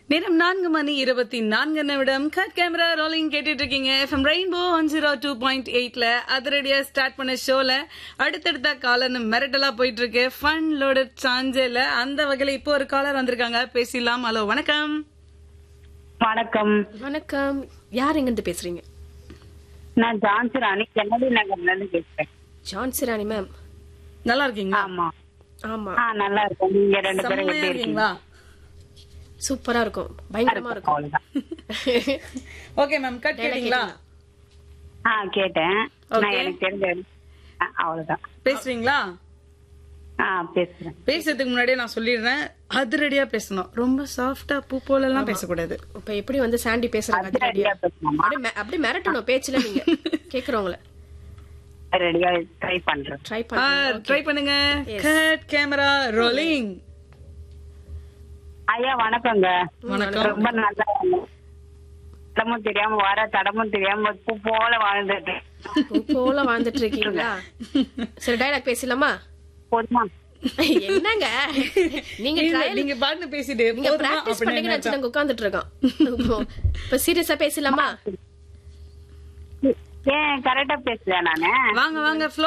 நேரம் நான்கு மணி இருபத்தி நான்கு நிமிடம் கட் கேமரா ரோலிங் கேட்டுட்டு இருக்கீங்க FM rainbow one zero two point எயிட்ல அதிரடியா ஸ்டார்ட் பண்ண ஷோல அடுத்தடுத்த காலர் மிரட்டலா போயிட்டு இருக்கு ஃபன் லோடட் சாஞ்சேல அந்த வகையில இப்போ ஒரு காலர் வந்திருக்காங்க பேசிடலாம் ஹலோ வணக்கம் வணக்கம் வணக்கம் யார் எங்கிருந்து பேசுறீங்க நான் ஜான்சி ராணி கென்னடி நகர்ல இருந்து பேசுறேன் ஜான்சி ராணி மேம் நல்லா இருக்கீங்களா ஆமா ஆமா ஆ நல்லா இருக்கேன் நீங்க ரெண்டு பேரும் செம்மையா எப்படி இருக்கீங்க இருக்கீங்களா சூப்பரா இருக்கும் பயங்கரமா இருக்கும் அவ்வளவுதான் ஓகே மேம் கட் கேட்டீங்களா ஆ கேட்டேன் நான் Okay. எனக்கு தெரிஞ்ச ஆ, அவ்வளவுதான் பேசுறீங்களா ஆ பேசுறேன் பேசுறதுக்கு முன்னாடியே நான் சொல்லிடுறேன் அதிரடியா பேசணும் ரொம்ப சாஃப்டா பூ போல எல்லாம் பேசக்கூடாது இப்ப எப்படி வந்து சாண்டி பேசுறாங்க அது ரெடியா பேசணுமா அப்படியே மெ- அப்படியே மிரட்டணும் பேச்சுல நீங்க கேக்குறவங்கள ரெடியா ட்ரை பண்றேன் ட்ரை பண்ணுங்க ட்ரை பண்ணுங்க கட் கேமரா ரோலிங் ஐயா வணக்கங்க வணக்கம் ரொம்ப நல்லா தடமும் தெரியாம வர தடமும் தெரியாம பூ போல வாழ்ந்துட்டு பூ போல வாழ்ந்துட்டு இருக்கீங்களா சரி டைலாக் பேசலாமா போதுமா என்னங்க நீங்க இல்ல, trial- நீங்க பாட்டு பேசிட்டு நீங்க போதுமா பிராக்டிஸ் அப்படின்னு பண்ணீங்கன்னு வச்சு நாங்க உட்கார்ந்துட்டு இருக்கோம் இப்ப சீரியஸா பேசலாமா ஏன் கரெக்டா பேசுறேன் நானு வாங்க வாங்க